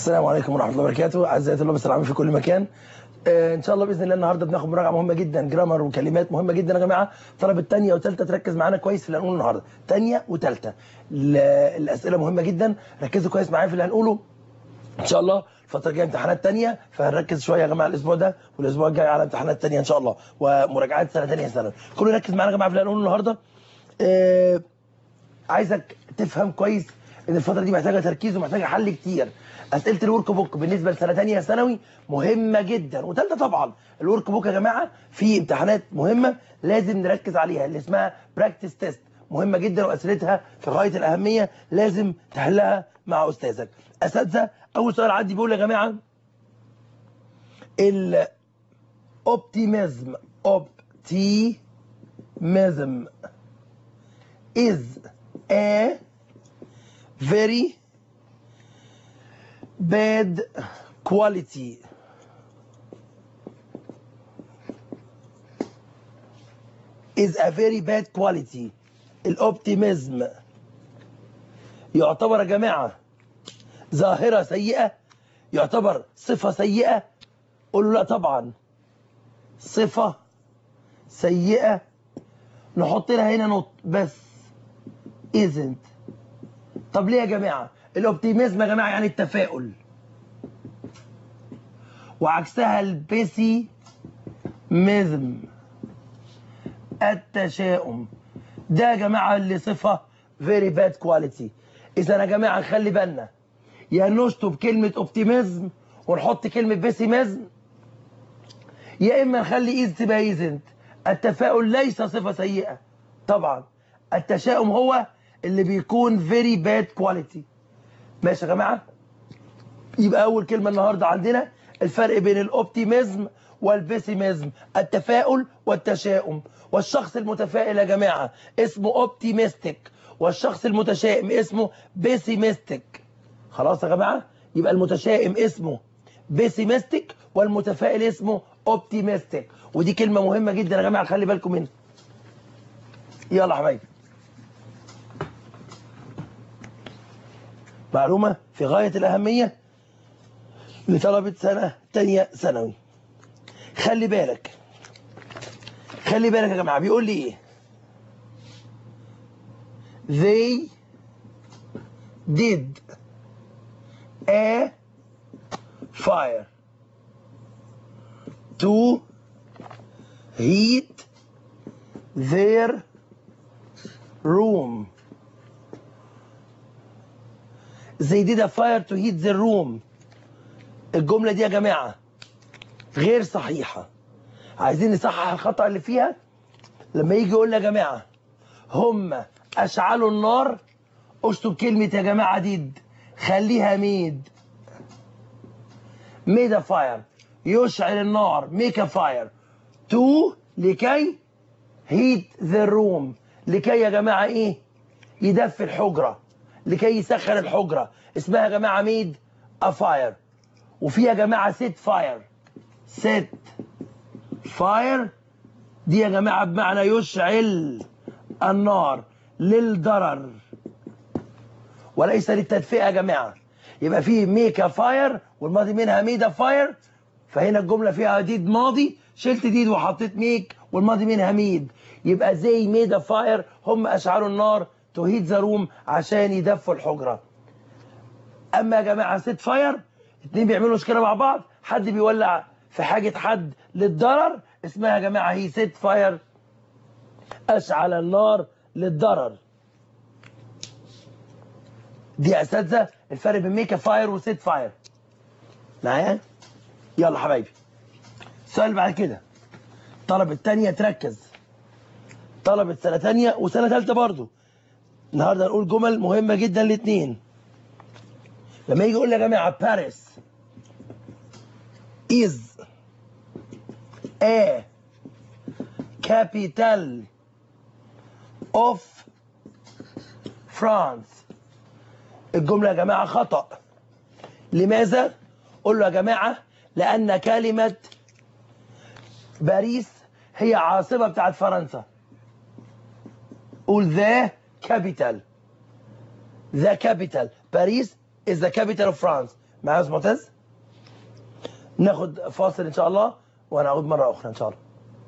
السلام عليكم ورحمه الله وبركاته اعزائي طلاب الثانويه في كل مكان آه، ان شاء الله باذن الله النهارده بناخد مراجعه مهمه جدا جرامر وكلمات مهمه جدا يا جماعه طلبه ثانيه وثالثه تركز معانا كويس في اللي هنقوله النهارده ثانيه وثالثه الاسئله مهمه جدا ركزوا كويس معايا في اللي هنقوله ان شاء الله الفتره الجايه امتحانات ثانيه فهنركز شويه يا جماعه الاسبوع ده والاسبوع الجاي على امتحانات ثانيه ان شاء الله ومراجعات سنه ثانيه سنه كله يركز معانا يا جماعه في اللي هنقوله النهارده آه، عايزك تفهم كويس ان الفتره دي محتاجه تركيز ومحتاجه حل كتير اسئله الورك بوك بالنسبه لسنه ثانيه ثانوي مهمه جدا وثالثه طبعا الورك بوك يا جماعه في امتحانات مهمه لازم نركز عليها اللي اسمها براكتس تيست مهمه جدا واسئلتها في غايه الاهميه لازم تحلها مع استاذك اساتذه اول سؤال عندي بيقول يا جماعه الاوبتيميزم اوبتيميزم is a very bad quality is a very bad quality الاوبتيميزم يعتبر يا جماعة ظاهرة سيئة يعتبر صفة سيئة قولوا لا طبعا صفة سيئة نحط لها هنا نط بس isn't طب ليه يا جماعة الاوبتيميزم يا جماعة يعني التفاؤل وعكسها البيسيميزم التشاؤم ده يا جماعة اللي صفة very bad quality اذا يا جماعة نخلي بالنا يا نشطب كلمة اوبتيميزم ونحط كلمة بيسيميزم يا اما نخلي ايز تبقى ايزنت التفاؤل ليس صفة سيئة طبعا التشاؤم هو اللي بيكون very bad quality ماشي يا جماعة يبقى أول كلمة النهاردة عندنا الفرق بين الأوبتيميزم والبيسيميزم التفاؤل والتشاؤم والشخص المتفائل يا جماعة اسمه اوبتيميستيك والشخص المتشائم اسمه بيسيميستيك خلاص يا جماعة يبقى المتشائم اسمه بيسيميستيك والمتفائل اسمه اوبتيميستيك ودي كلمة مهمة جدا يا جماعة خلي بالكم منها يلا يا حبايبي معلومة في غاية الأهمية لطلبة سنة تانية ثانوي خلي بالك خلي بالك يا جماعة بيقول لي ايه they did a fire to heat their room they did a fire to heat the room الجملة دي يا جماعة غير صحيحة عايزين نصحح الخطأ اللي فيها لما يجي يقول يا جماعة هم أشعلوا النار اشطب كلمة يا جماعة ديد خليها ميد ميد فاير يشعل النار ميك ا فاير تو لكي هيت ذا روم لكي يا جماعة ايه يدفي الحجرة لكي يسخن الحجرة اسمها يا جماعة ميد ا فاير وفي يا جماعة سيت فاير سيت فاير دي يا جماعة بمعنى يشعل النار للضرر وليس للتدفئة يا جماعة يبقى في ميك فاير والماضي منها ميدا فاير فهنا الجملة فيها ديد ماضي شلت ديد وحطيت ميك والماضي منها ميد يبقى زي ميدا فاير هم أشعلوا النار تو هيت ذا روم عشان يدفوا الحجرة أما يا جماعة سيت فاير اتنين بيعملوا مشكلة مع بعض حد بيولع في حاجة حد للضرر اسمها يا جماعة هي سيت فاير أشعل النار للضرر دي يا اساتذه الفرق بين ميك فاير وسيت فاير معايا يلا حبايبي السؤال اللي بعد كده طلبة تانية تركز طلبة سنة تانية وسنة تالتة برضو النهاردة هنقول جمل مهمة جدا الاثنين لما يجي يقول لي يا جماعة باريس is a capital of France الجملة يا جماعة خطأ لماذا؟ قول له يا جماعة لأن كلمة باريس هي عاصمة بتاعت فرنسا قول ذا capital the capital باريس is the capital of France معايا يا استاذ معتز ناخد فاصل ان شاء الله ونعود مره اخرى ان شاء الله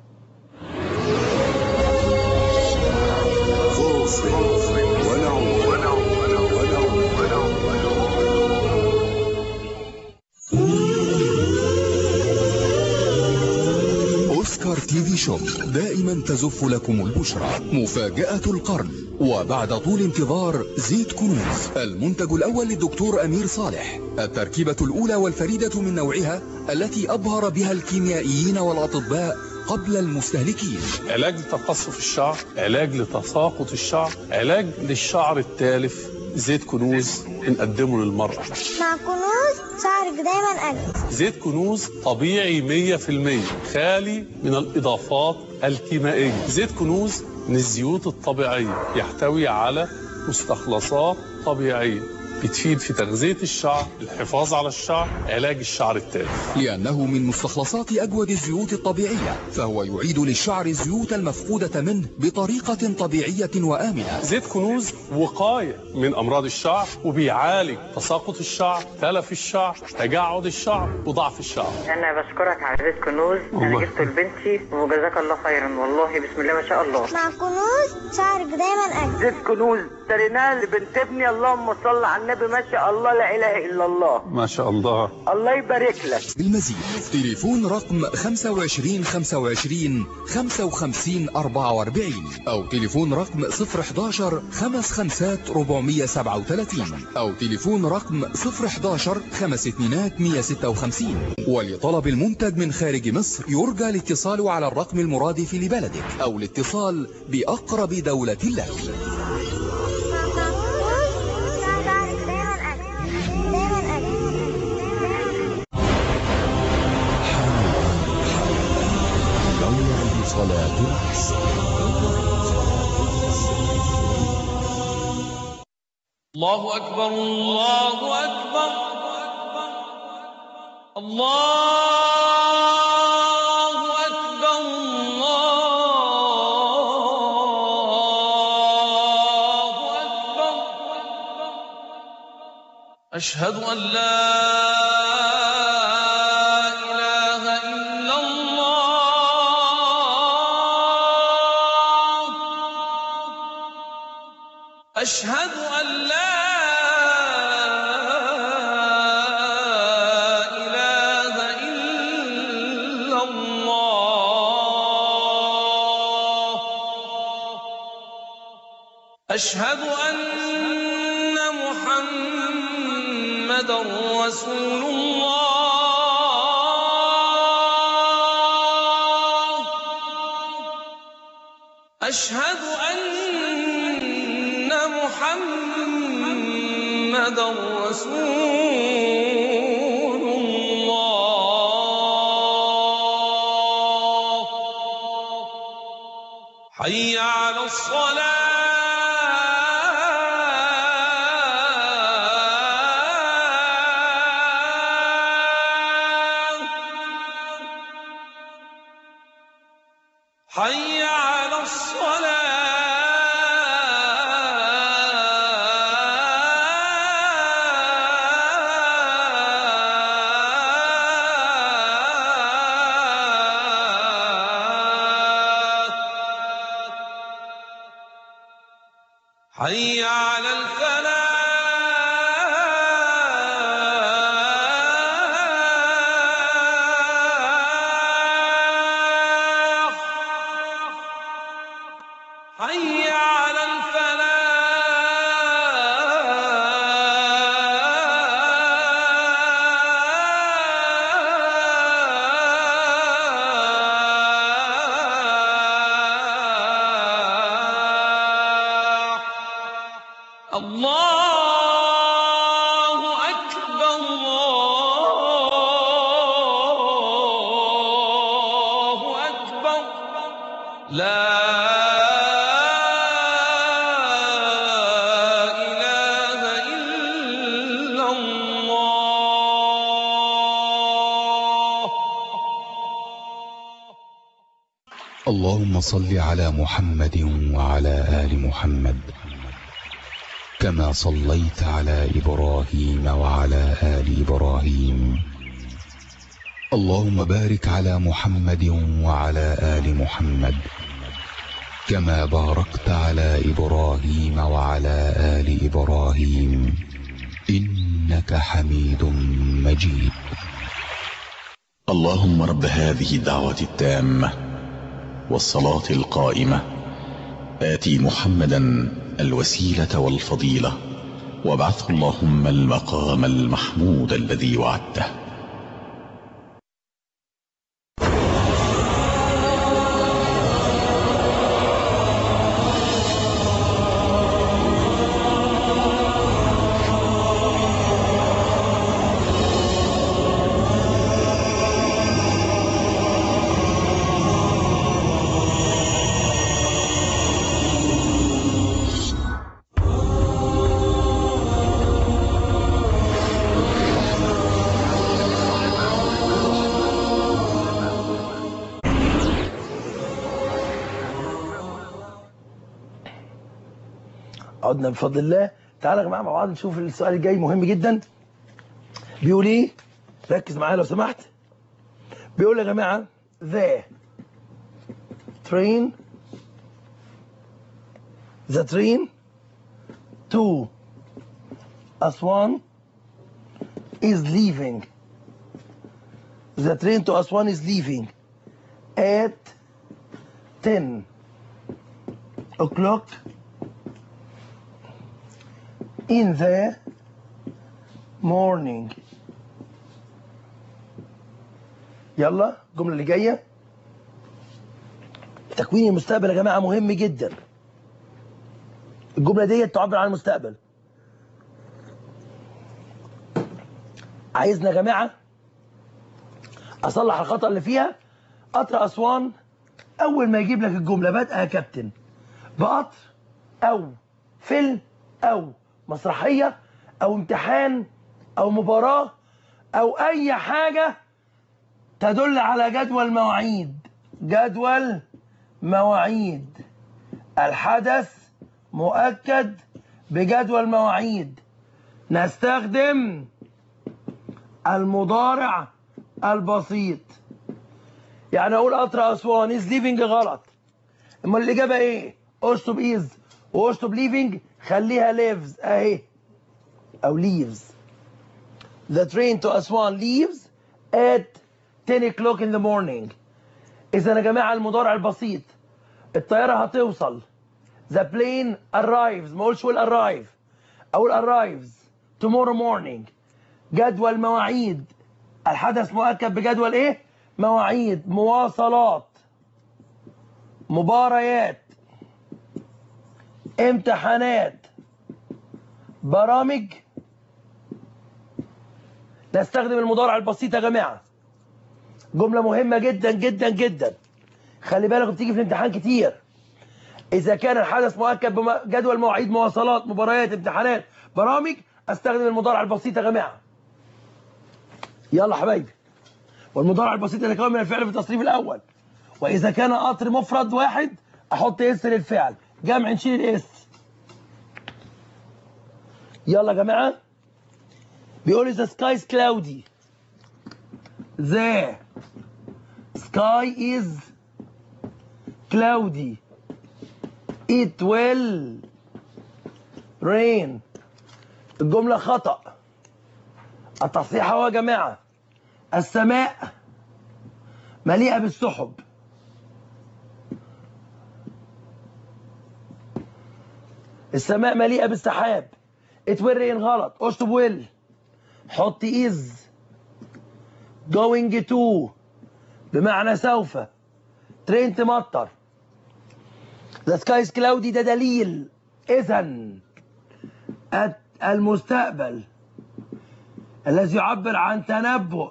أوسكار تي في شوب دائما تزف لكم البشرى مفاجأة القرن وبعد طول انتظار زيت كنوز المنتج الأول للدكتور أمير صالح التركيبة الأولى والفريدة من نوعها التي أبهر بها الكيميائيين والأطباء قبل المستهلكين علاج لتقصف الشعر علاج لتساقط الشعر علاج للشعر التالف زيت كنوز بنقدمه للمرأة مع كنوز شعرك دايما أجمل زيت كنوز طبيعي 100% خالي من الإضافات الكيميائية زيت كنوز من الزيوت الطبيعية يحتوي على مستخلصات طبيعية بتفيد في تغذية الشعر الحفاظ على الشعر علاج الشعر التالف لأنه من مستخلصات أجود الزيوت الطبيعية فهو يعيد للشعر الزيوت المفقودة منه بطريقة طبيعية وآمنة زيت كنوز وقاية من أمراض الشعر وبيعالج تساقط الشعر تلف الشعر تجعد الشعر وضعف الشعر انا بشكرك على زيت كنوز انا الله. جبته لبنتي وجزاك الله خيرا والله بسم الله ما شاء الله مع كنوز شعرك دايما أجمل زيت كنوز اشتريناه لبنت ابني اللهم صل على النبي ما شاء الله لا اله الا الله ما شاء الله الله يبارك لك بالمزيد تليفون رقم 25 25 55 44 أو تليفون رقم 011 55 437 أو تليفون رقم 011 5 2 156 ولطلب المنتج من خارج مصر يرجى الاتصال على الرقم المرادف لبلدك أو الاتصال بأقرب دولة لك مع كنوز شعرك دايما أجمل دايما أجمل موعد صلاة العصر الله أكبر الله أكبر الله أكبر الله أكبر أشهد أن لا إله إلا الله أشهد أن لا إله إلا الله أشهد أن محمدا رسول الله أشهد أن محمدا رسول الله حي على الصلاة حي على الصلاة حي على الفلاح حي على الفلاح الله أكبر الله أكبر لا إله إلا الله اللهم صل على محمد وعلى آل محمد كما صليت على إبراهيم وعلى آل إبراهيم اللهم بارك على محمد وعلى آل محمد كما باركت على إبراهيم وعلى آل إبراهيم إنك حميد مجيد اللهم رب هذه الدعوة التامة والصلاة القائمة آتي محمدا الوسيلة والفضيلة وابعثه اللهم المقام المحمود الذي وعدته عدنا بفضل الله تعالى يا جماعه مع بعض نشوف السؤال الجاي مهم جدا بيقول ايه ركز معايا لو سمحت بيقول يا جماعه the train the train to Aswan is leaving the train to Aswan is leaving at 10 o'clock in the morning يلا الجملة اللي جاية تكوين المستقبل يا جماعة مهم جدا الجملة دي تعبر عن المستقبل عايزنا يا جماعة أصلح الخطأ اللي فيها قطر أسوان أول ما يجيب لك الجملة بادئة يا كابتن بقطر أو فيلم أو مسرحية أو امتحان أو مباراة أو أي حاجة تدل على جدول مواعيد جدول مواعيد الحدث مؤكد بجدول مواعيد نستخدم المضارع البسيط يعني اقول قطر اسوان از ليفنج غلط امال الاجابه ايه اشطب از واشطب ليفنج خليها lives اهي او leaves the train to Aswan leaves at 10 o'clock in the morning اذا يا جماعه المضارع البسيط الطياره هتوصل the plane arrives ما اقولش will arrive اقول arrives tomorrow morning جدول مواعيد الحدث مؤكد بجدول ايه مواعيد مواصلات مباريات امتحانات برامج نستخدم المضارع البسيط يا جماعه جمله مهمه جدا جدا جدا خلي بالك بتيجي في الامتحان كتير اذا كان الحدث مؤكد بجدول مواعيد مواصلات مباريات امتحانات برامج استخدم المضارع البسيط يا جماعه يلا حبايبي والمضارع البسيط يتكون من الفعل في التصريف الاول واذا كان قطر مفرد واحد احط اس للفعل جمع نشيل الاس يلا يا جماعه بيقول the sky is cloudy the sky is cloudy it will rain الجملة خطأ التصحيح هو يا جماعة السماء مليئة بالسحب السماء مليئة بالسحاب it will rain غلط اشطب will حط is going to بمعنى سوف ترين تمطر the sky is cloudy ده دليل اذا المستقبل الذي يعبر عن تنبؤ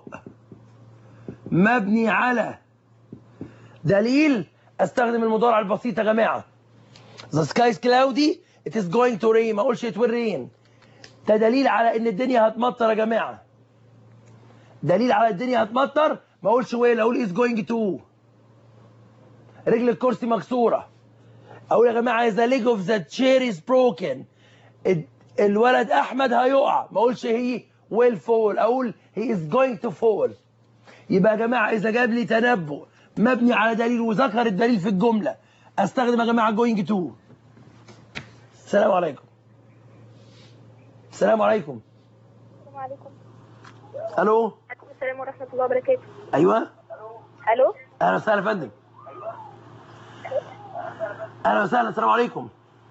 مبني على دليل استخدم المضارع البسيط يا جماعه the sky is cloudy it is going to rain ما اقولش it will rain ده دليل على ان الدنيا هتمطر يا جماعه دليل على الدنيا هتمطر ما اقولش ويل اقول is going to رجل الكرسي مكسوره اقول يا جماعه the leg of the chair is broken الولد احمد هيقع ما اقولش هي will fall اقول he is going to fall يبقى يا جماعه اذا جاب لي تنبؤ مبني على دليل وذكر الدليل في الجمله استخدم يا جماعه going to السلام عليكم السلام عليكم السلام عليكم الو عليكم السلام ورحمة الله وبركاته ايوه ألو اهلا وسهلا يا فندم اهلا وسهلا السلام عليكم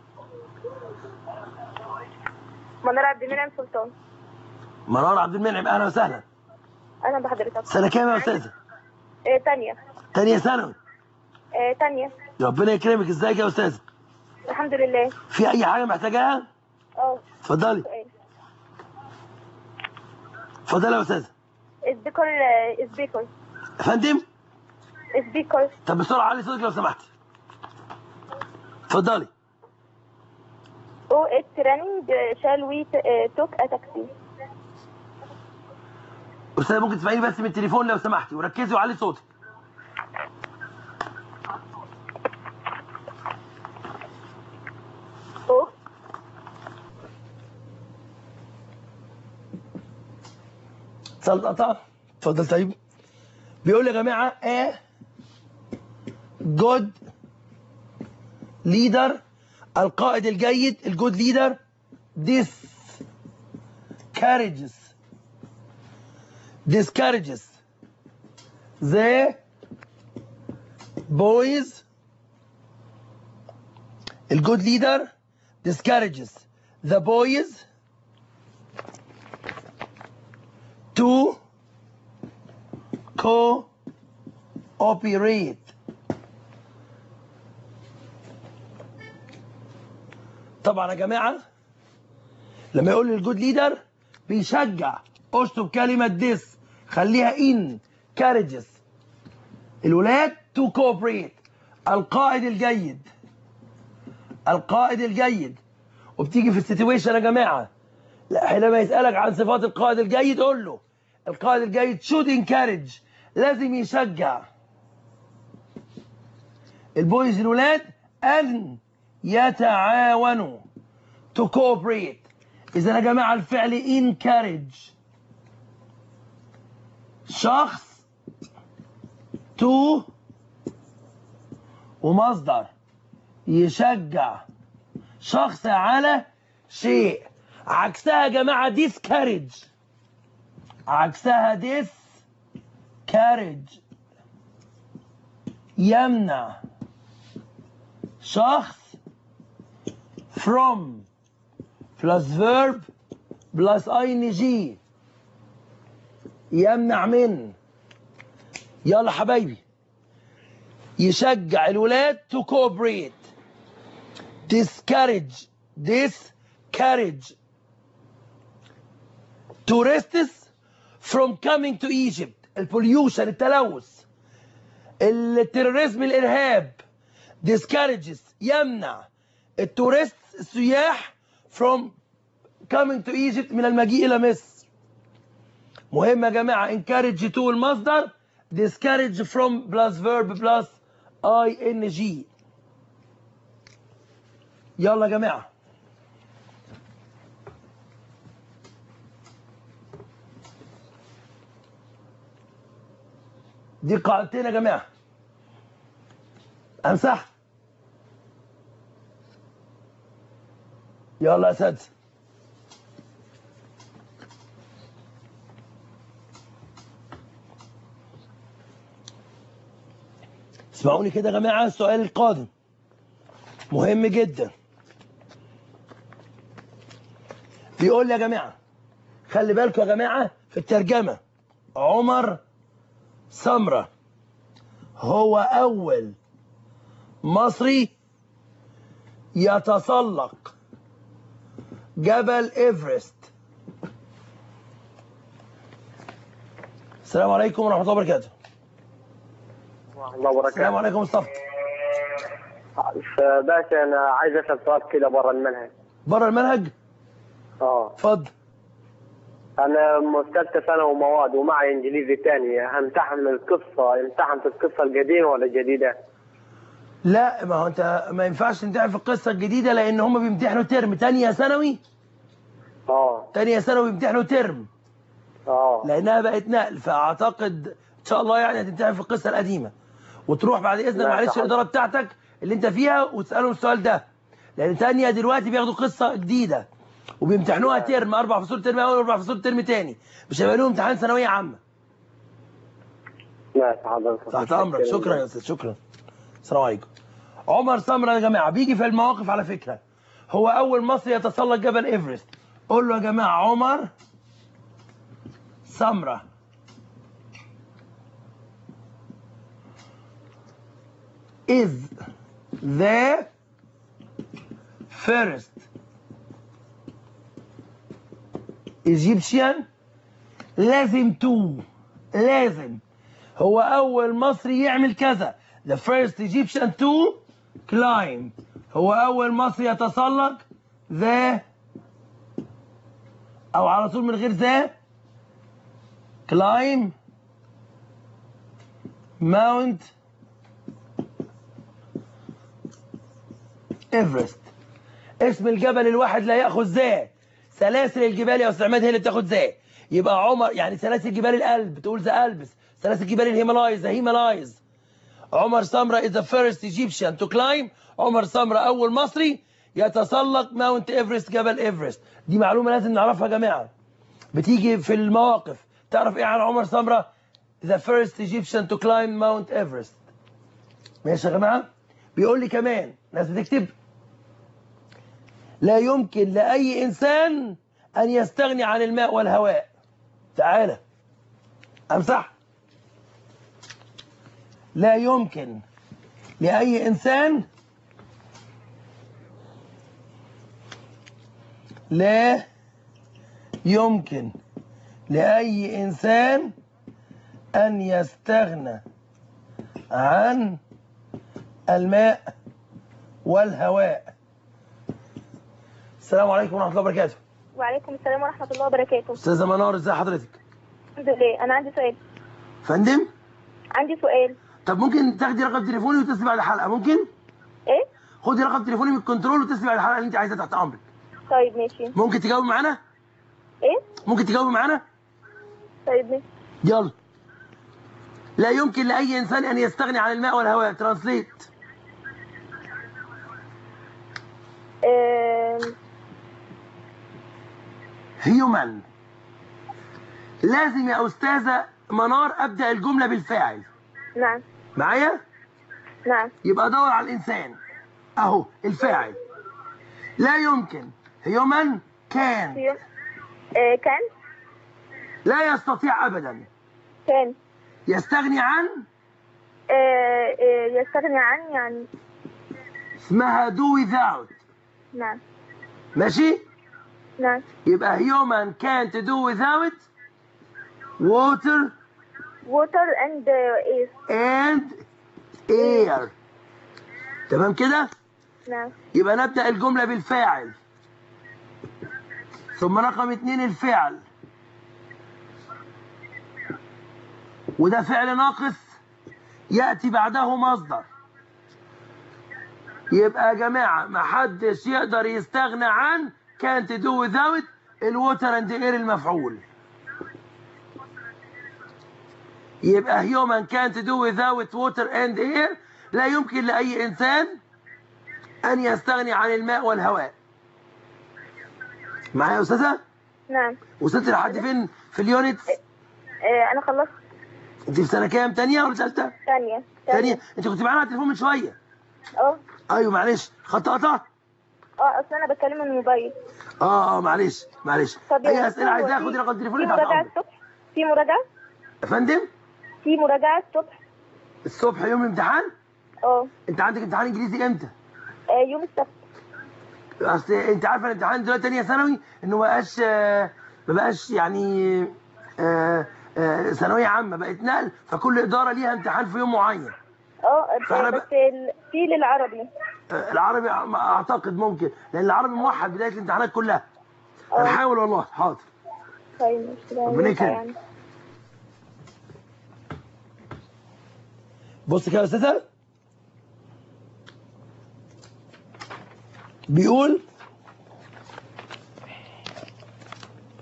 منار عبد المنعم سلطان منار عبد المنعم اهلا وسهلا أهلا بحضرتك سنه كام يا استاذه آه تانية تانية ثانوي آه تانية ربنا يكرمك ازيك يا استاذه الحمد لله في اي حاجه محتاجاها اه اتفضلي سؤال اتفضلي يا استاذه سبيكر آه، سبيكر يا فندم سبيكر طب بسرعه علي صوتك لو سمحتي اتفضلي او ات رانينج شال وي توك ا تاكسي استاذه ممكن تسمعيني بس من التليفون لو سمحتي وركزي وعلي صوتك او اتصال قطع اتفضل طيب بيقول يا جماعه a good leader القائد الجيد الجود ليدر discourages discourages the boys الجود ليدر discourages the boys to cooperate طبعا يا جماعه لما يقول لي الجود ليدر بيشجع اشطب كلمه ديس خليها ان كارجز الولاد تو كوبريت القائد الجيد القائد الجيد وبتيجي في السيتويشن يا جماعه لا حينما يسالك عن صفات القائد الجيد قول له القائد الجيد should encourage لازم يشجع البويز الولاد ان يتعاونوا to cooperate اذا يا جماعه الفعل encourage شخص to ومصدر يشجع شخص على شيء عكسها يا جماعه discourage عكسها discourage يمنع شخص from plus verb plus ing يمنع من يلا حبايبي يشجع الولاد to cooperate discourage discourage tourists from coming to Egypt البوليوشن التلوث التروريزم الارهاب discourages يمنع التورست السياح from coming to Egypt من المجيء الى مصر مهم يا جماعه encourage to المصدر discourage from plus verb plus ing يلا يا جماعه دي قاعدتين يا جماعه امسح يلا يا اساتذه اسمعوني كده يا جماعه السؤال القادم مهم جدا بيقول لي يا جماعه خلي بالكم يا جماعه في الترجمه عمر سمره هو اول مصري يتسلق جبل ايفرست السلام عليكم ورحمه الله وبركاته الله وبركاته السلام عليكم مصطفى باشا انا عايز اسال سؤال كده بره المنهج بره المنهج اه اتفضل انا ثالثه ثانوي مواد ومعي انجليزي تاني همتحن القصه امتحن في القصه القديمه ولا الجديده؟ لا ما هو انت ما ينفعش تمتحن في القصه الجديده لان هم بيمتحنوا ترم تانية ثانوي تانية ثانوي بيمتحنوا ترم اه لانها بقت نقل فاعتقد ان شاء الله يعني هتمتحن في القصه القديمه وتروح بعد اذنك لا، معلش صح. الاداره بتاعتك اللي انت فيها وتسالهم السؤال ده لان تانية دلوقتي بياخدوا قصه جديده وبيمتحنوها لا. ترم اربع فصول ترم اول واربع فصول ترم تاني مش هيبقى لهم امتحان ثانويه عامه لا حضرتك تحت امرك شكرا يا استاذ شكرا السلام عليكم عمر سمره يا جماعه بيجي في المواقف على فكره هو اول مصري يتسلق جبل ايفرست قول له يا جماعه عمر سمره is the first Egyptian لازم to لازم هو أول مصري يعمل كذا the first Egyptian to climb هو أول مصري يتسلق the أو على طول من غير the climb Mount ايفرست اسم الجبل الواحد لا ياخذ ذا سلاسل الجبال يا استاذ عماد هي اللي بتاخد ذا يبقى عمر يعني سلاسل جبال القلب تقول ذا البس سلاسل جبال الهيمالايز ذا هيمالايز عمر سمرة is the first Egyptian to climb عمر سمرة أول مصري يتسلق ماونت ايفرست جبل ايفرست دي معلومة لازم نعرفها يا جماعة بتيجي في المواقف تعرف ايه عن عمر سمرة the first Egyptian to climb Mount Everest ماشي يا جماعة بيقول لي كمان ناس بتكتب لا يمكن لأي إنسان أن يستغني عن الماء والهواء تعالى أمسح لا يمكن لأي إنسان لا يمكن لأي إنسان أن يستغنى عن الماء والهواء السلام عليكم ورحمة الله وبركاته وعليكم السلام ورحمة الله وبركاته أستاذة منار ازي حضرتك الحمد لله أنا عندي سؤال فندم عندي سؤال طب ممكن تاخدي رقم تليفوني وتتصلي بعد الحلقة ممكن إيه؟ خدي رقم تليفوني من الكنترول وتتصلي بعد الحلقة اللي انت عايزة تحت أمرك طيب ماشي ممكن تجاوبي معانا إيه؟ ممكن تجاوبي معانا طيب ماشي يلا لا يمكن لأي إنسان أن يستغني عن الماء والهواء ترانسليت آم، هيومن لازم يا أستاذة منار أبدأ الجملة بالفاعل نعم معايا نعم يبقى دور على الإنسان أهو الفاعل لا يمكن هيومن كان في يوم آه، كان لا يستطيع أبدا كان يستغني عن آه، آه، يستغني عن يعني اسمها do without نعم ماشي نعم يبقى human can't do without water water and uh, air and air تمام كده نعم يبقى نبدأ الجملة بالفاعل ثم رقم اتنين الفعل وده فعل ناقص يأتي بعده مصدر يبقى يا جماعة محدش يقدر يستغنى عن can't do without الووتر اند اير المفعول يبقى human can't do without water and air لا يمكن لأي إنسان أن يستغني عن الماء والهواء معايا يا أستاذة؟ نعم وصلت لحد فين في اليونت؟ آه، أنا خلصت أنت في سنة كام؟ تانية ولا تالتة؟ ثانية تانية أنت كنت معانا على التليفون من شوية اه أيوه معلش خط قطع؟ اه أصل أنا بتكلم من الموبايل آه آه معلش معلش طب يا أي دكتور، أسئلة عايزاها في- خدي رقم تليفوني في تحت مراجعة أمرك الصبح في مراجعة يا فندم في مراجعة الصبح الصبح يوم الامتحان اه أنت عندك امتحان إنجليزي إمتى؟ آه، يوم السبت اصل انت عارفه الامتحان دلوقتي تانية ثانوي انه ما بقاش آه، ما بقاش يعني آه، آه، ثانويه عامه بقت نقل فكل اداره ليها امتحان في يوم معين اه فأنا بس ب- ال- في للعربي آه، العربي أع- اعتقد ممكن لان العربي موحد بدايه الامتحانات كلها اه هنحاول والله حاضر طيب مش كده ربنا ينفع يكرمك. يعني بص كده يا استاذه بيقول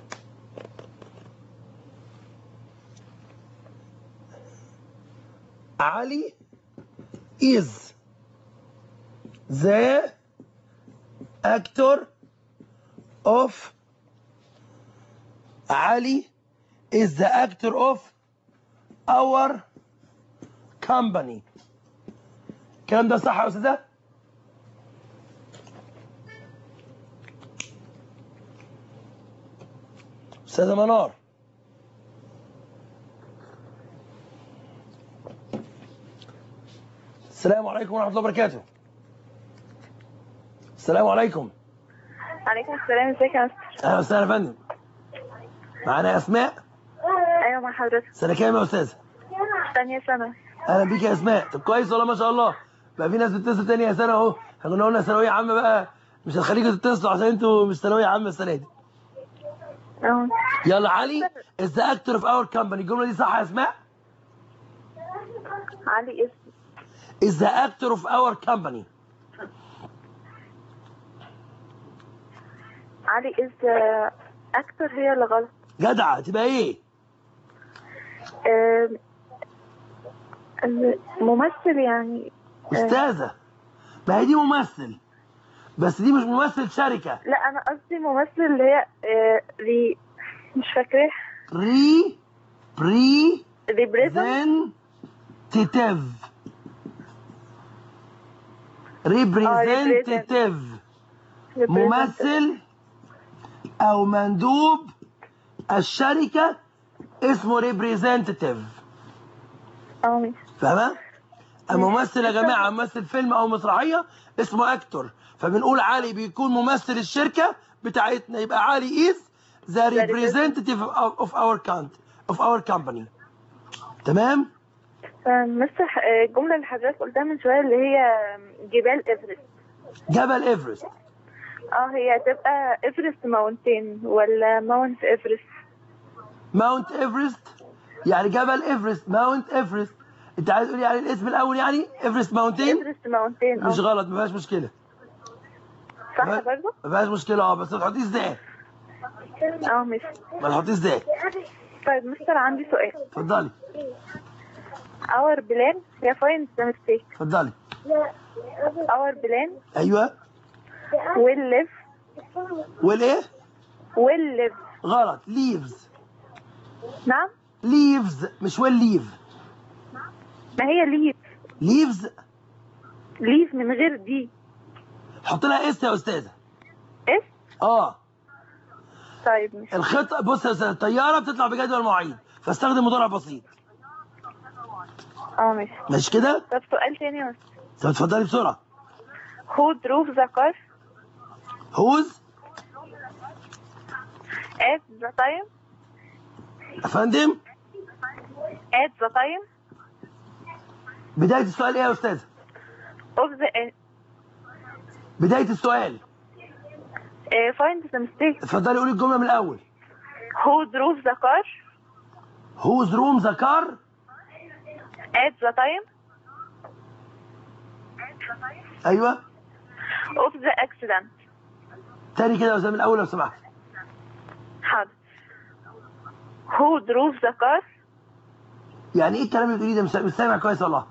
علي is the actor of علي is the actor of our company الكلام ده صح يا استاذه استاذه منار السلام عليكم ورحمه الله وبركاته السلام عليكم عليكم السلام ازيك يا مستر اهلا وسهلا يا فندم معانا اسماء ايوه مع حضرتك سنه كام يا استاذه ثانية سنة اهلا بيك يا اسماء طب كويس والله ما شاء الله بقى في ناس بتتصل تاني يا سنه اهو احنا كنا قلنا ثانويه عامه بقى مش هنخليكم تتصلوا عشان انتوا مش ثانويه عامه السنه دي اه يلا علي is the actor of our company الجمله دي صح يا اسماء علي اسم is the actor of our company علي از اكتر هي اللي غلط جدعه تبقى ايه آم، الممثل يعني استاذه ما هي دي ممثل بس دي مش ممثل شركه لا انا قصدي ممثل اللي هي آه، ري مش فاكراه ري بري ريبريزنت representative representative ممثل او مندوب الشركه اسمه representative اه ماشي فاهمه الممثل يا جماعه ممثل فيلم او مسرحيه اسمه اكتور فبنقول علي بيكون ممثل الشركه بتاعتنا يبقى علي is the representative of of our country of our company تمام مستر ح- آه، الجملة اللي حضرتك قلتها من شوية اللي هي جبال ايفرست جبل ايفرست اه هي هتبقى ايفرست ماونتين ولا ماونت ايفرست ماونت ايفرست يعني جبل ايفرست ماونت ايفرست انت عايز تقول يعني الاسم الاول يعني ايفرست ماونتين ايفرست ماونتين مش اه غلط ما فيهاش مشكله صح ما برضه؟ ما فيهاش مشكله اه بس ما تحطيش ازاي اه ماشي ما تحطيش ازاي طيب مستر عندي سؤال اتفضلي اور بلان هي فاين ذا ميستيك اتفضلي اور بلان ايوه ويل ليف والايه ويل ليف غلط ليفز نعم ليفز مش ويل ليف ما هي ليف ليفز ليف من غير دي حط لها اس يا استاذه اس اه طيب مش الخطه بص يا استاذه الطياره بتطلع بجدول مواعيد فاستخدم مضارع بسيط اه ماشي مش كده طب سؤال تاني يا مستر طب اتفضلي بسرعه who drove the car هوز at the time يا فندم at the time بدايه السؤال ايه يا استاذه of the بدايه السؤال uh, find the mistake اتفضلي قولي الجمله من الاول who drove the car هوز روم ذا كار at the time ايوه of the accident تاني كده يا استاذه من الاول لو سمحت حاضر who drove the car يعني ايه الكلام اللي بتقوليه ده مش مش سامع كويس والله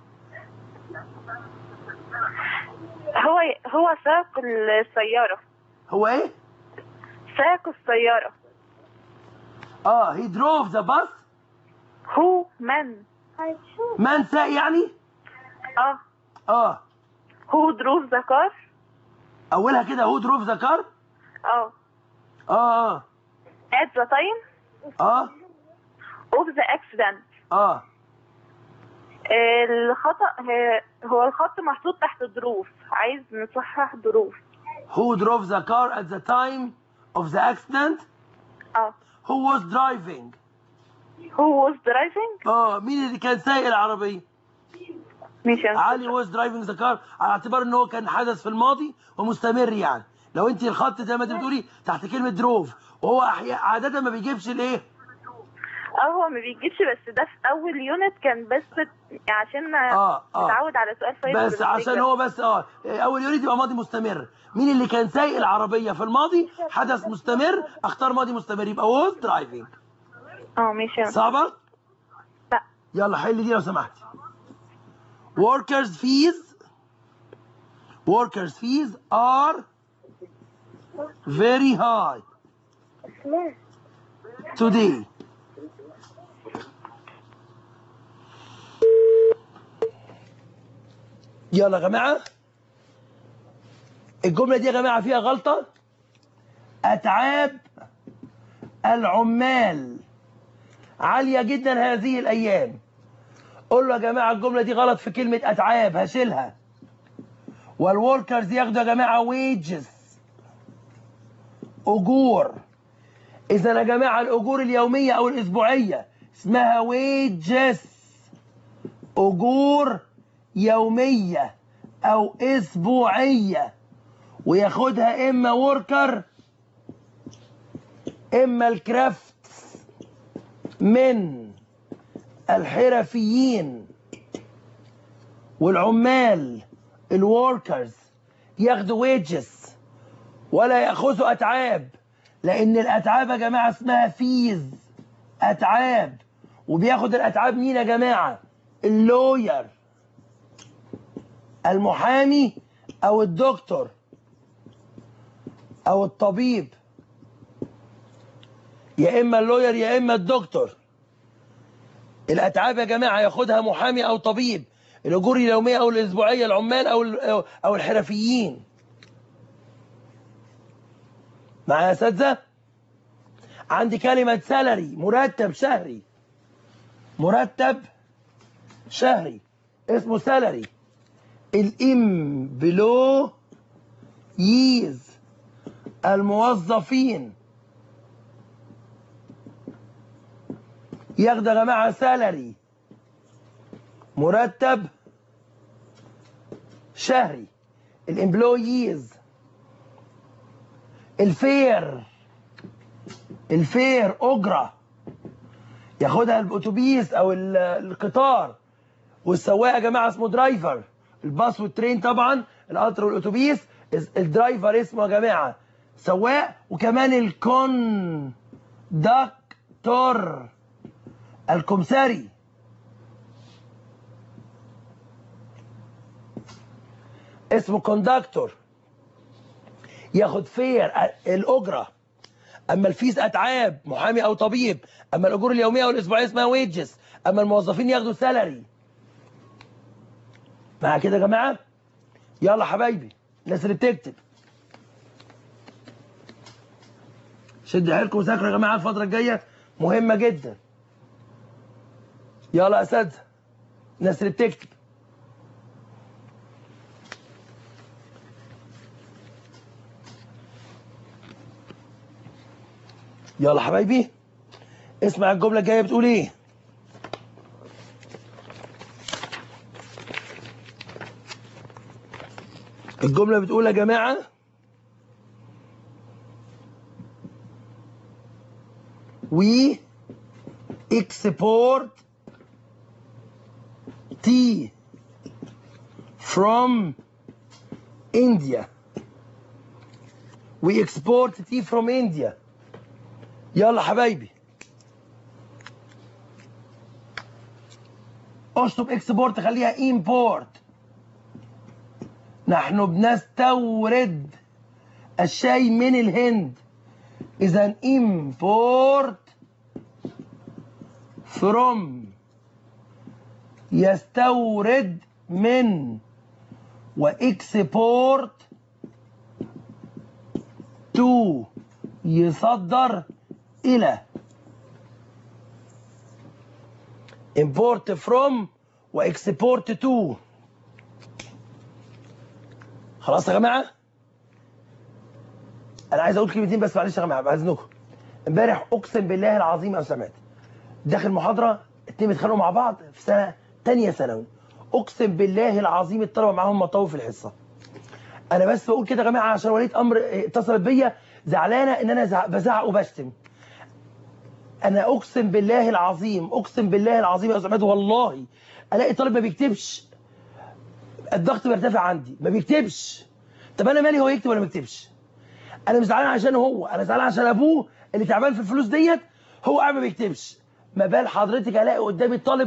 هو هو ساق السيارة هو ايه ساق السيارة اه هي دروف ذا باس هو من مان ساق يعني اه اه who drove the car اولها كده هو دروف ذا كار اه اه اه at the time اه of the accident اه الخطأ هي- هو الخط محطوط تحت ظروف عايز نصحح ظروف who drove the car at the time of the accident اه who was driving who was driving اه مين اللي كان سايق العربيه ماشي يا علي was driving the car على اعتبار ان هو كان حدث في الماضي ومستمر يعني لو انت الخط زي ما انت بتقولي تحت كلمه دروف وهو أحياء عاده ما بيجيبش الايه اه هو ما بيجيبش بس ده في اول يونت كان بس عشان اه اه نتعود على سؤال فايز بس عشان هو بس اه اول يونت يبقى ماضي مستمر مين اللي كان سايق العربيه في الماضي حدث مستمر اختار ماضي مستمر يبقى was driving اه ماشي يا صعبه لا يلا حل دي لو سمحتي workers fees workers fees are very high today يلا يا جماعه الجمله دي يا جماعه فيها غلطه اتعاب العمال عاليه جدا هذه الايام قول له يا جماعه الجمله دي غلط في كلمه اتعاب هشيلها والوركرز ياخدوا يا جماعه ويجز اجور اذا يا جماعه الاجور اليوميه او الاسبوعيه اسمها ويجز اجور يوميه او اسبوعيه وياخدها اما وركر اما الكرافت من الحرفيين والعمال الوركرز ياخدوا ويجز ولا ياخذوا اتعاب لان الاتعاب يا جماعه اسمها فيز اتعاب وبياخد الاتعاب مين يا جماعه اللوير المحامي او الدكتور او الطبيب يا اما اللوير يا اما الدكتور الاتعاب يا جماعه ياخدها محامي او طبيب الاجور اليوميه او الاسبوعيه العمال او او الحرفيين معايا يا اساتذه عندي كلمه سالري مرتب شهري مرتب شهري اسمه سالري الامبلو ييز الموظفين ياخدوا يا جماعه سالري مرتب شهري الامبلويز الفير الفير اجره ياخدها الاتوبيس او ال- القطار والسواق يا جماعه اسمه درايفر الباص والترين طبعا القطر والاتوبيس اس- الدرايفر اسمه يا جماعه سواق وكمان الكوندكتور الكمساري اسمه كوندكتور ياخد فير ا- الاجره اما الفيس اتعاب محامي او طبيب اما الاجور اليوميه والاسبوعيه اسمها ويجز اما الموظفين ياخدوا سالري مع كده يا جماعه يلا حبايبي الناس اللي بتكتب شد حيلكم وذاكروا يا جماعه الفتره الجايه مهمه جدا يلا يا اساتذه الناس اللي بتكتب يلا حبايبي اسمع الجمله الجايه بتقول ايه الجمله بتقول يا جماعه we export tea from India. We export tea from India. يلا حبايبي. اشطب اكسبورت خليها import. نحن بنستورد الشاي من الهند. إذا import from يستورد من واكسبورت تو يصدر إلى import from واكسبورت تو خلاص يا جماعه انا عايز اقول كلمتين بس معلش يا جماعه باذنكم امبارح اقسم بالله العظيم يا سمعت داخل محاضره اتنين بيتخانقوا مع بعض في سنه تانية ثانوي اقسم بالله العظيم الطلبه معاهم مطاوي في الحصه انا بس بقول كده يا جماعه عشان وليه امر اتصلت بيا زعلانه ان انا زع- بزعق وبشتم انا اقسم بالله العظيم اقسم بالله العظيم يا استاذ عماد والله الاقي طالب ما بيكتبش الضغط بيرتفع عندي ما بيكتبش طب انا مالي هو يكتب ولا ما يكتبش انا مش زعلان عشان هو انا زعلان عشان ابوه اللي تعبان في الفلوس ديت هو قاعد ما بيكتبش ما بال حضرتك الاقي قدامي الطالب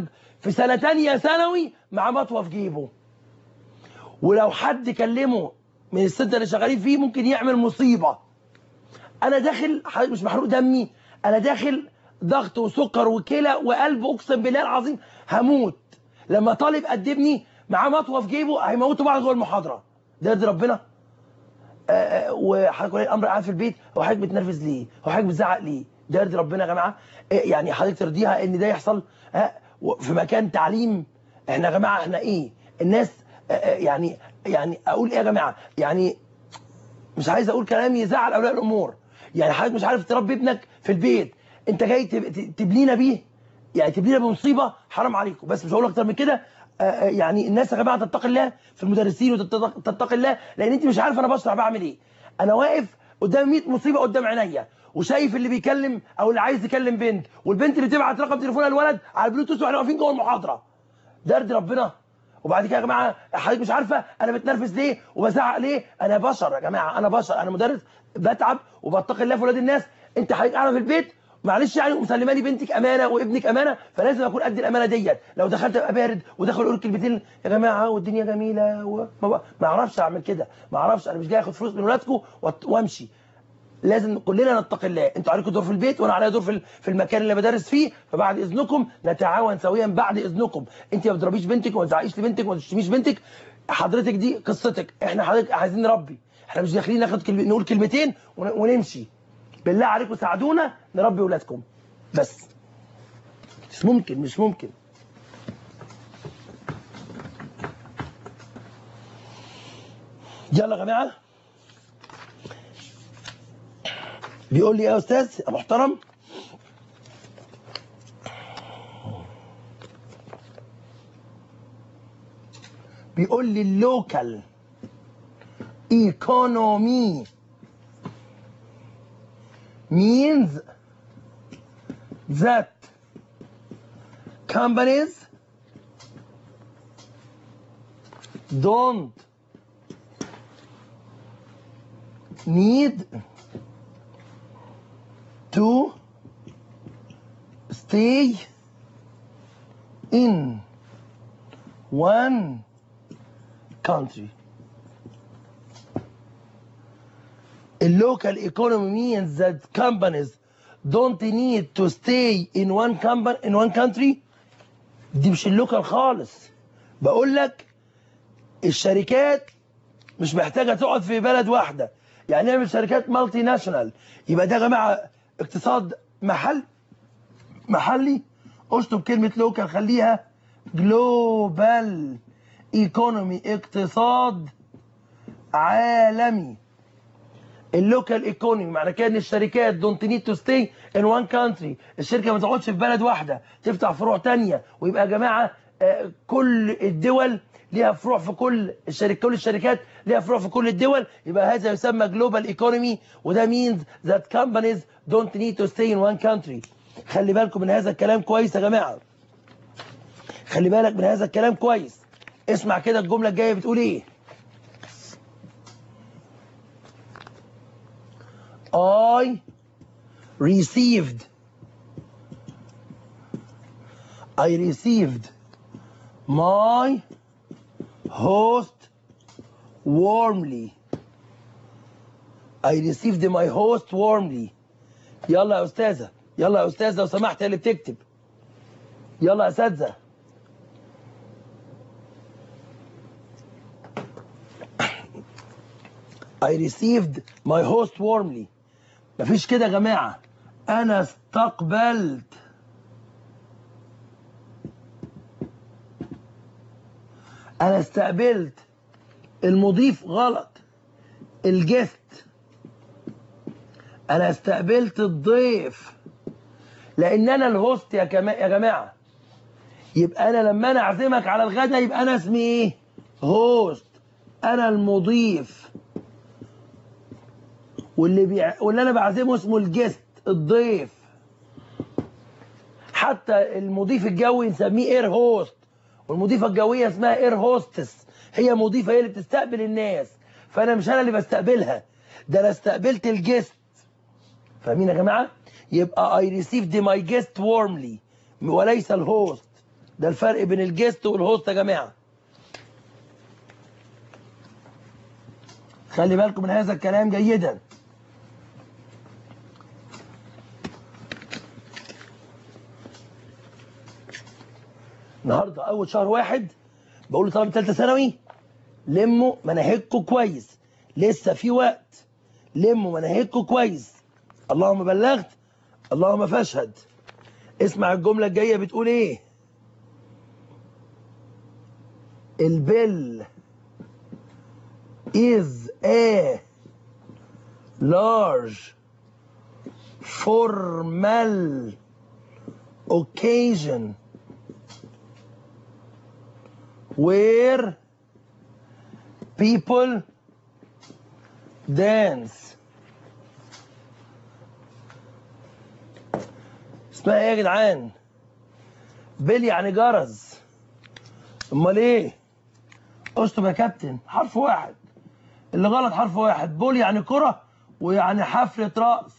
في سنه تانية ثانوي مع مطوه في جيبه ولو حد كلمه من السته اللي شغالين فيه ممكن يعمل مصيبه انا داخل حضرتك مش محروق دمي انا داخل ضغط وسكر وكلى وقلب اقسم بالله العظيم هموت لما طالب قدمني معاه مطوه في جيبه هيموتوا بعض جوه المحاضره ده يرضي ربنا آه، آه، وحضرتك ولي الامر قاعد في البيت هو حضرتك بتنرفز ليه؟ هو حضرتك بتزعق ليه؟ ده يرضي ربنا يا جماعه آه، يعني حضرتك ترضيها ان ده يحصل آه، و- في مكان تعليم احنا يا جماعه احنا ايه؟ الناس آه، آه، يعني يعني اقول ايه يا جماعه؟ يعني مش عايز اقول كلام يزعل اولياء الامور يعني حضرتك مش عارف تربي ابنك في البيت انت جاي تب- ت- تبلينا بيه يعني تبلينا بمصيبه حرام عليكم بس مش هقول اكتر من كده آه، آه، يعني الناس يا جماعه تتقي الله في المدرسين وتتقي الله لان انت مش عارف انا بشرح بعمل ايه انا واقف قدام 100 مصيبه قدام عينيا وشايف اللي بيكلم او اللي عايز يكلم بنت والبنت اللي تبعت رقم تليفونها للولد على البلوتوث واحنا واقفين جوه المحاضره ده يرضي ربنا وبعد كده يا جماعه حضرتك مش عارفه انا بتنرفز ليه وبزعق ليه انا بشر يا جماعه انا بشر انا مدرس بتعب وبتقي الله في ولاد الناس انت حضرتك قاعده في البيت معلش يعني ومسلمه لي بنتك امانه وابنك امانه فلازم اكون قد الامانه ديت لو دخلت ابقى بارد وداخل اقول كلمتين يا جماعه والدنيا جميله وما ب- ما اعرفش اعمل كده ما اعرفش انا مش جاي اخد فلوس من ولادكم وأت- وامشي لازم كلنا نتقي الله انتوا عليكم دور في البيت وانا عليا دور في ال- في المكان اللي بدرس فيه فبعد اذنكم نتعاون سويا بعد اذنكم انت ما بتضربيش بنتك وما تزعقيش لبنتك وما تشتميش بنتك حضرتك دي قصتك احنا حضرتك عايزين نربي احنا مش داخلين ناخد كلمة نقول كلمتين ون- ونمشي بالله عليكم ساعدونا نربي ولادكم بس مش ممكن مش ممكن يلا يا جماعه بيقول لي إيه يا استاذ يا محترم بيقول لي اللوكال ايكونومي means that companies don't need to stay in one country. A local economy means that companies don't need to stay in one company in one country. دي مش اللوكال خالص. بقول لك الشركات مش محتاجه تقعد في بلد واحده. يعني نعمل شركات مالتي ناشونال يبقى ده يا جماعه اقتصاد محل محلي اشطب كلمه لوكال خليها جلوبال ايكونومي اقتصاد عالمي اللوكال ايكونومي معنى كده ان الشركات دونت نيد تو ستي ان وان كانتري الشركه ما تقعدش في بلد واحده تفتح فروع تانية ويبقى يا جماعه آه، كل الدول ليها فروع في كل الشركات كل الشركات ليها فروع في كل الدول يبقى هذا يسمى جلوبال ايكونومي وده means that companies don't need to stay in one country خلي بالكم من هذا الكلام كويس يا جماعه خلي بالك من هذا الكلام كويس اسمع كده الجمله الجايه بتقول ايه I received I received my host warmly I received my host warmly يلا يا استاذه يلا يا استاذه لو سمحت يا اللي بتكتب يلا يا اساتذه I received my host warmly مفيش كده يا جماعة أنا استقبلت أنا استقبلت المضيف غلط الجست أنا استقبلت الضيف لأن أنا الهوست يا كما يا جماعة يبقى أنا لما أنا أعزمك على الغدا يبقى أنا اسمي إيه؟ هوست أنا المضيف واللي بيع... واللي انا بعزمه اسمه الجست الضيف حتى المضيف الجوي نسميه اير هوست والمضيفه الجويه اسمها اير هوستس هي مضيفه هي اللي بتستقبل الناس فانا مش انا اللي بستقبلها ده انا استقبلت الجست فاهمين يا جماعه يبقى I received my guest warmly وليس الهوست ده الفرق بين الجست والهوست يا جماعه خلي بالكم من هذا الكلام جيدا النهارده اول شهر واحد بقول لطلبه ثالثه ثانوي لموا مناهجكم كويس لسه في وقت لموا مناهجكم كويس اللهم بلغت اللهم فاشهد اسمع الجمله الجايه بتقول ايه البل is a large formal occasion where people dance اسمها ايه يا جدعان بيل يعني جرس امال ايه اشطب يا كابتن حرف واحد اللي غلط حرف واحد بول يعني كرة ويعني حفلة رقص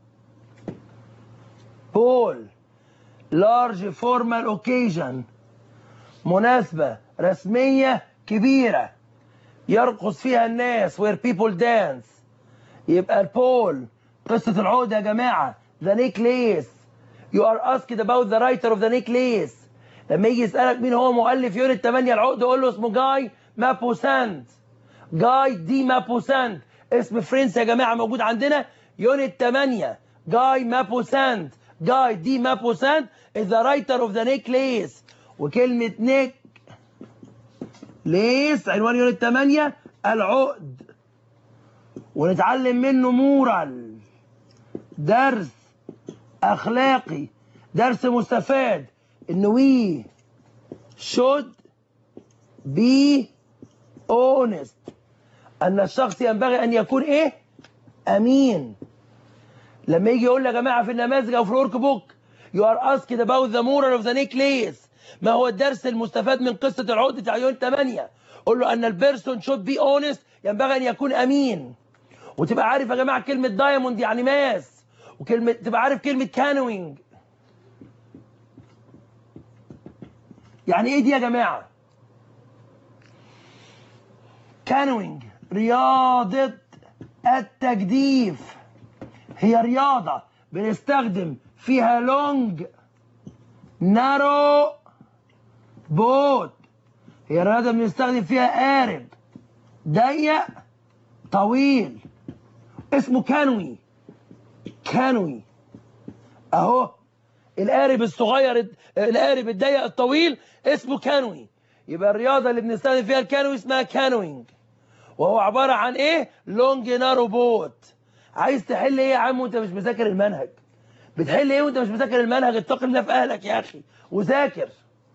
بول لارج فورمال اوكيجن مناسبة رسمية كبيرة يرقص فيها الناس where people dance يبقى البول قصة العقدة يا جماعة the necklace you are asked about the writer of the necklace لما يجي يسألك مين هو مؤلف يونت 8 العقدة قول له اسمه جاي مابوسانت جاي دي مابوسانت اسم فرنسي يا جماعة موجود عندنا يونت 8 جاي مابوسانت جاي دي مابوسانت is the writer of the necklace وكلمة نيك ليس عنوان يونت 8 العقد ونتعلم منه مورال درس اخلاقي درس مستفاد ان وي should be honest ان الشخص ينبغي ان يكون ايه امين لما يجي يقول لي يا جماعه في النماذج او في الورك بوك you are asked about the moral of the necklace ما هو الدرس المستفاد من قصه العقد بتاع يوم 8 قول له ان البيرسون should be honest ينبغي ان يكون امين وتبقى عارف يا جماعه كلمه دايموند يعني ماس وكلمه تبقى عارف كلمه كانوينج يعني ايه دي يا جماعه كانوينج رياضه التجديف هي رياضه بنستخدم فيها لونج نارو بوت هي رياضه بنستخدم فيها قارب ضيق طويل اسمه كانوي كانوي اهو القارب الصغير القارب الضيق الطويل اسمه كانوي يبقى الرياضه اللي بنستخدم فيها الكانوي اسمها كانوينج وهو عباره عن ايه لونج نارو بوت عايز تحل ايه يا عم وانت مش مذاكر المنهج بتحل ايه وانت مش مذاكر المنهج اتق الله في اهلك يا اخي وذاكر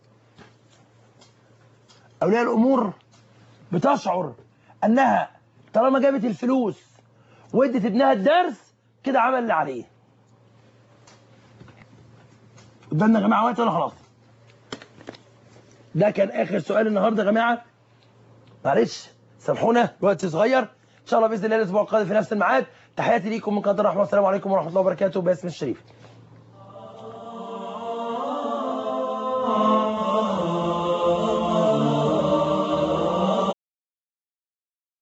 اولياء الامور بتشعر انها طالما جابت الفلوس وادت ابنها الدرس كده عمل اللي عليه قدامنا يا جماعه وقت ولا خلاص ده كان اخر سؤال النهارده يا جماعه معلش سامحونا الوقت صغير ان شاء الله باذن الله الاسبوع القادم في نفس الميعاد تحياتي ليكم من قناه الرحمه والسلام عليكم ورحمه الله وبركاته باسم الشريف